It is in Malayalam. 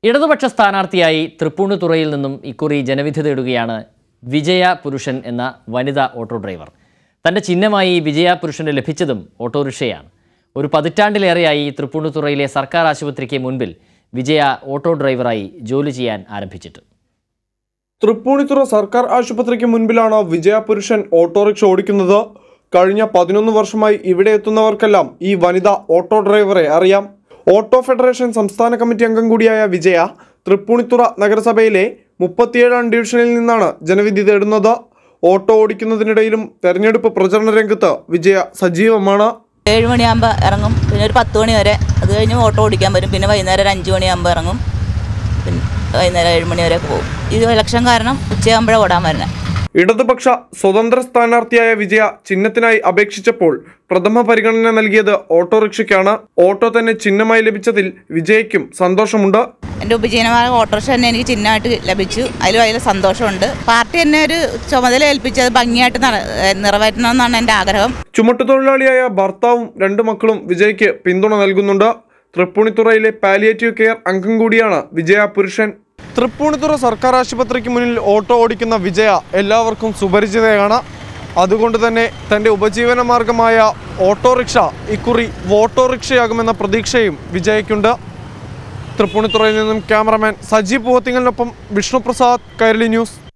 ഇടതുപക്ഷ സ്ഥാനാർത്ഥിയായി തൃപ്പൂണിത്തുറയിൽ നിന്നും ഇക്കുറി ജനവിധി തേടുകയാണ് വിജയ പുരുഷൻ എന്ന വനിതാ ഓട്ടോ ഡ്രൈവർ തൻ്റെ ചിഹ്നമായി വിജയ പുരുഷന് ലഭിച്ചതും ഓട്ടോറിക്ഷയാണ് ഒരു പതിറ്റാണ്ടിലേറെയായി തൃപ്പൂണിത്തുറയിലെ സർക്കാർ ആശുപത്രിക്ക് മുൻപിൽ വിജയ ഓട്ടോ ഡ്രൈവറായി ജോലി ചെയ്യാൻ ആരംഭിച്ചിട്ട് തൃപ്പൂണിത്തുറ സർക്കാർ ആശുപത്രിക്ക് മുൻപിലാണ് വിജയപുരുഷൻ ഓട്ടോറിക്ഷ ഓടിക്കുന്നത് കഴിഞ്ഞ പതിനൊന്ന് വർഷമായി ഇവിടെ എത്തുന്നവർക്കെല്ലാം ഈ വനിത ഓട്ടോ ഡ്രൈവറെ അറിയാം ഓട്ടോ ഫെഡറേഷൻ സംസ്ഥാന കമ്മിറ്റി അംഗം കൂടിയായ വിജയ തൃപ്പൂണിത്തുറ നഗരസഭയിലെ മുപ്പത്തിയേഴാം ഡിവിഷനിൽ നിന്നാണ് ജനവിധി തേടുന്നത് ഓട്ടോ ഓടിക്കുന്നതിനിടയിലും തെരഞ്ഞെടുപ്പ് പ്രചരണ രംഗത്ത് വിജയ സജീവമാണ് ഏഴ് മണിയാകുമ്പോൾ ഇറങ്ങും പിന്നെ ഒരു പത്ത് മണി വരെ അത് കഴിഞ്ഞ് ഓട്ടോ ഓടിക്കാൻ വരും പിന്നെ വൈകുന്നേരം ഒരു അഞ്ച് മണിയാകുമ്പോൾ ഇറങ്ങും പിന്നെ വൈകുന്നേരം ഏഴ് മണി വരെ പോകും ഇത് ഇലക്ഷൻ കാരണം ഉച്ചയാകുമ്പോഴാണ് ഓടാൻ വരുന്നത് ഇടതുപക്ഷ സ്വതന്ത്ര സ്ഥാനാർത്ഥിയായ വിജയ ചിഹ്നത്തിനായി അപേക്ഷിച്ചപ്പോൾ പ്രഥമ പരിഗണന നൽകിയത് ഓട്ടോറിക്ഷയ്ക്കാണ് ഓട്ടോ തന്നെ ചിഹ്നമായി ലഭിച്ചതിൽ വിജയയ്ക്കും സന്തോഷമുണ്ട് എൻ്റെ ഉപജീവനമായ ഓട്ടോറിക്ഷ തന്നെ എനിക്ക് ചിഹ്നമായിട്ട് ലഭിച്ചു അതിൽ വലിയ സന്തോഷമുണ്ട് പാർട്ടി എന്നെ ഒരു ചുമതല ഏൽപ്പിച്ചത് ഭംഗിയായിട്ട് നട- നിറവേറ്റണമെന്നാണ് എൻ്റെ ആഗ്രഹം ചുമട്ടുതൊഴിലാളിയായ ഭർത്താവും രണ്ട് മക്കളും വിജയ്ക്ക് പിന്തുണ നൽകുന്നുണ്ട് തൃപ്പൂണിത്തുറയിലെ പാലിയേറ്റീവ് കെയർ അംഗം കൂടിയാണ് വിജയ പുരുഷൻ തൃപ്പൂണിത്തുറ സർക്കാർ ആശുപത്രിക്ക് മുന്നിൽ ഓട്ടോ ഓടിക്കുന്ന വിജയ എല്ലാവർക്കും സുപരിചിതയാണ് അതുകൊണ്ട് തന്നെ തൻ്റെ ഉപജീവന മാർഗമായ ഓട്ടോറിക്ഷ ഇക്കുറി വോട്ടോറിക്ഷയാകുമെന്ന പ്രതീക്ഷയും വിജയയ്ക്കുണ്ട് തൃപ്പൂണിത്തുറയിൽ നിന്നും ക്യാമറമാൻ സജീവ് പൂവത്തിങ്ങലിനൊപ്പം വിഷ്ണുപ്രസാദ് കൈരളി ന്യൂസ്